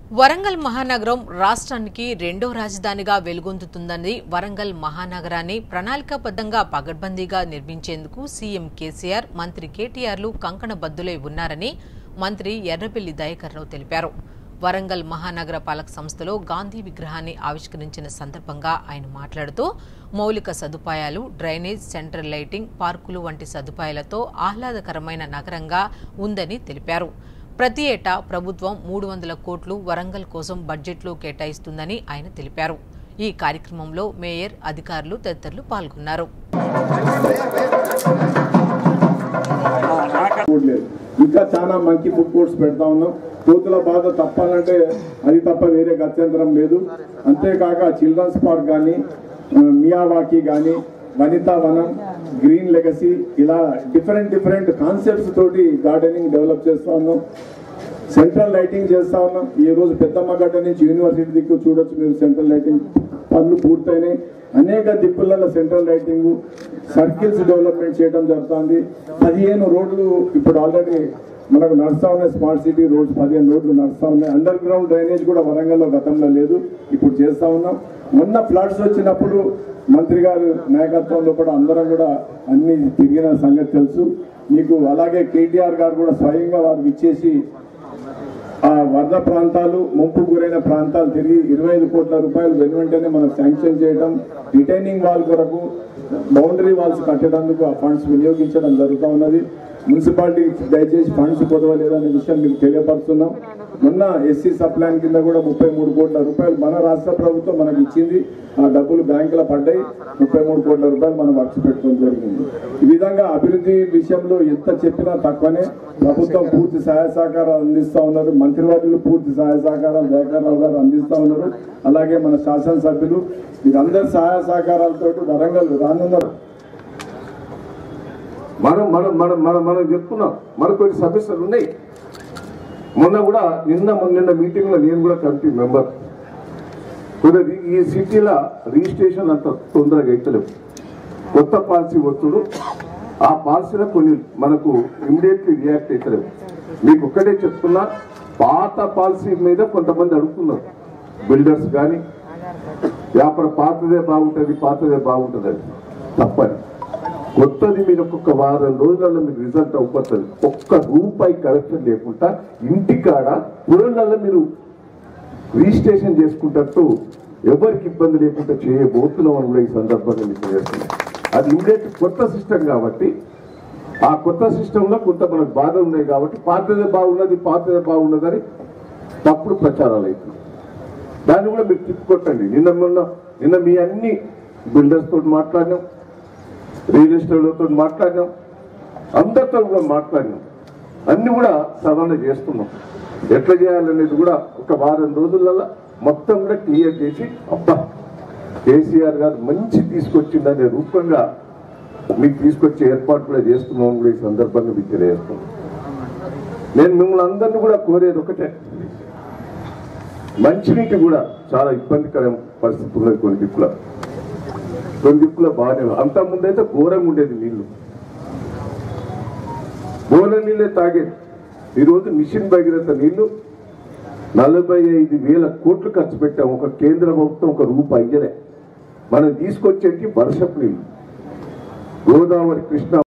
వరంగల్ మహానగరం రాష్ట్రానికి రెండో రాజధానిగా వెలుగొందుతుందని వరంగల్ మహానగరాన్ని ప్రణాళికాబద్ధంగా పగడ్బందీగా నిర్మించేందుకు సీఎం కేసీఆర్ మంత్రి కేటీఆర్లు కంకణబద్దులై ఉన్నారని మంత్రి ఎర్రబెల్లి దయాకర్రావు తెలిపారు వరంగల్ మహానగర పాలక సంస్థలో గాంధీ విగ్రహాన్ని ఆవిష్కరించిన సందర్భంగా ఆయన మాట్లాడుతూ మౌలిక సదుపాయాలు డ్రైనేజ్ సెంట్రల్ లైటింగ్ పార్కులు వంటి సదుపాయాలతో ఆహ్లాదకరమైన నగరంగా ఉందని తెలిపారు ప్రతి ఏటా ప్రభుత్వం మూడు వందల కోట్లు వరంగల్ కోసం బడ్జెట్లో కేటాయిస్తుందని ఆయన తెలిపారు ఈ కార్యక్రమంలో మేయర్ అధికారులు తదితరులు పాల్గొన్నారు ఫుడ్ లేదు ఇంకా చాలా మంచి ఫుడ్ కోర్ట్స్ పెడతా ఉన్నాం కోతుల బాధ తప్పాలంటే అది తప్ప వేరే గత్యంతరం లేదు అంతేకాక చిల్డ్రన్స్ పార్క్ కానీ మియావాకి కానీ వనితా వనం గ్రీన్ లెగసీ ఇలా డిఫరెంట్ డిఫరెంట్ కాన్సెప్ట్స్ తోటి గార్డెనింగ్ డెవలప్ చేస్తా ఉన్నాం సెంట్రల్ లైటింగ్ చేస్తా ఉన్నాం ఈ రోజు పెద్దమ్మగడ్డ నుంచి యూనివర్సిటీ దిక్కు చూడొచ్చు మీరు సెంట్రల్ లైటింగ్ పనులు పూర్తయినాయి అనేక దిక్కులలో సెంట్రల్ లైటింగ్ సర్కిల్స్ డెవలప్మెంట్ చేయడం జరుగుతుంది పదిహేను రోడ్లు ఇప్పుడు ఆల్రెడీ మనకు నడుస్తా ఉన్నాయి స్మార్ట్ సిటీ రోడ్స్ పదిహేను రోడ్లు నడుస్తా ఉన్నాయి అండర్ గ్రౌండ్ డ్రైనేజ్ కూడా వరంగల్లో గతంలో లేదు ఇప్పుడు చేస్తా ఉన్నాం మొన్న ఫ్లడ్స్ వచ్చినప్పుడు మంత్రి గారు నాయకత్వంలో కూడా అందరం కూడా అన్ని తిరిగిన సంగతి తెలుసు మీకు అలాగే కేటీఆర్ గారు కూడా స్వయంగా వారికి ఇచ్చేసి ఆ వరద ప్రాంతాలు ముంపు గురైన ప్రాంతాలు తిరిగి ఇరవై ఐదు కోట్ల రూపాయలు వెను వెంటనే మనం శాంక్షన్ చేయడం రిటైనింగ్ వాల్ కొరకు బౌండరీ వాల్స్ కట్టడానికి ఆ ఫండ్స్ వినియోగించడం జరుగుతూ ఉన్నది మున్సిపాలిటీ దయచేసి ఫండ్స్ పొదవలేదనే విషయం మీకు తెలియపరుస్తున్నాం మొన్న ఎస్సీ సప్లాన్ కింద కూడా ముప్పై మూడు కోట్ల రూపాయలు మన రాష్ట్ర ప్రభుత్వం మనకి ఇచ్చింది ఆ డబ్బులు బ్యాంకులో పడ్డాయి ముప్పై మూడు కోట్ల రూపాయలు మనం ఖర్చు పెట్టుకోవడం జరిగింది ఈ విధంగా అభివృద్ధి విషయంలో ఎంత చెప్పినా తక్కువనే ప్రభుత్వం పూర్తి సహాయ సహకారాలు అందిస్తా ఉన్నారు మంత్రివర్యులు పూర్తి సహాయ సహకారాలు దయాకర్రావు గారు అందిస్తా ఉన్నారు అలాగే మన శాసనసభ్యులు వీరందరి సహాయ సహకారాలతో వరంగల్ రానున్నారు మనం మనం మనం మనం మనం చెప్తున్నాం మనకు కొన్ని సమస్యలు ఉన్నాయి మొన్న కూడా నిన్న మొన్న నిన్న మీటింగ్లో నేను కూడా కమిటీ మెంబర్ కొద్ది ఈ సిటీలో రిజిస్ట్రేషన్ అంత తొందరగా ఎక్కలేవు కొత్త పాలసీ వచ్చుడు ఆ పాలసీలో కొన్ని మనకు ఇమ్మీడియట్లీ రియాక్ట్ అవుతలేవు మీకు ఒక్కటే చెప్తున్నా పాత పాలసీ మీద కొంతమంది అడుగుతున్నారు బిల్డర్స్ కానీ వ్యాపార పాతదే బాగుంటుంది పాతదే బాగుంటుంది అని తప్పని కొత్తది మీరు ఒక్కొక్క వారం రోజులలో మీకు రిజల్ట్ అవ్వబోతుంది ఒక్క రూపాయి కరెక్షన్ లేకుండా ఇంటికాడ పురంలో మీరు రిజిస్ట్రేషన్ చేసుకుంటట్టు ఎవరికి ఇబ్బంది లేకుండా చేయబోతున్నాం అని కూడా ఈ సందర్భంగా మీకు చేస్తున్నాం అది ఇమ్మీడియట్ కొత్త సిస్టమ్ కాబట్టి ఆ కొత్త సిస్టంలో కొంత మనకు బాధలు ఉన్నాయి కాబట్టి పాతదే బాగున్నది పాతదే బాగున్నదని తప్పుడు ప్రచారాలు అవుతుంది దాన్ని కూడా మీరు తిప్పుకొట్టండి నిన్న మొన్న నిన్న మీ అన్ని బిల్డర్స్ తోటి మాట్లాడినాం రియల్ ఎస్టేట్లతో మాట్లాడినాం అందరితో కూడా మాట్లాడినాం అన్ని కూడా సవరణ చేస్తున్నాం ఎట్లా చేయాలనేది కూడా ఒక వారం రోజులలో మొత్తం కూడా క్లియర్ చేసి అబ్బా కేసీఆర్ గారు మంచి తీసుకొచ్చిందనే రూపంగా మీకు తీసుకొచ్చే ఏర్పాటు కూడా చేస్తున్నాం కూడా ఈ సందర్భంగా మీకు తెలియజేస్తున్నాం నేను మిమ్మల్ని అందరినీ కూడా కోరేది ఒకటే మంచినీటి కూడా చాలా ఇబ్బందికరం పరిస్థితి ఉన్నది కొన్ని దిక్కుల కొన్ని దిక్కుల బాగానే అంత ముందైతే ఘోరంగా ఉండేది నీళ్లు బోన నీళ్ళే తాగేది ఈరోజు మిషన్ భగీరథ నీళ్లు నలభై ఐదు వేల కోట్లు ఖర్చు పెట్టాం ఒక కేంద్ర ప్రభుత్వం ఒక రూపాయి అయ్యలే మనం తీసుకొచ్చేటి వర్షపు నీళ్లు గోదావరి కృష్ణ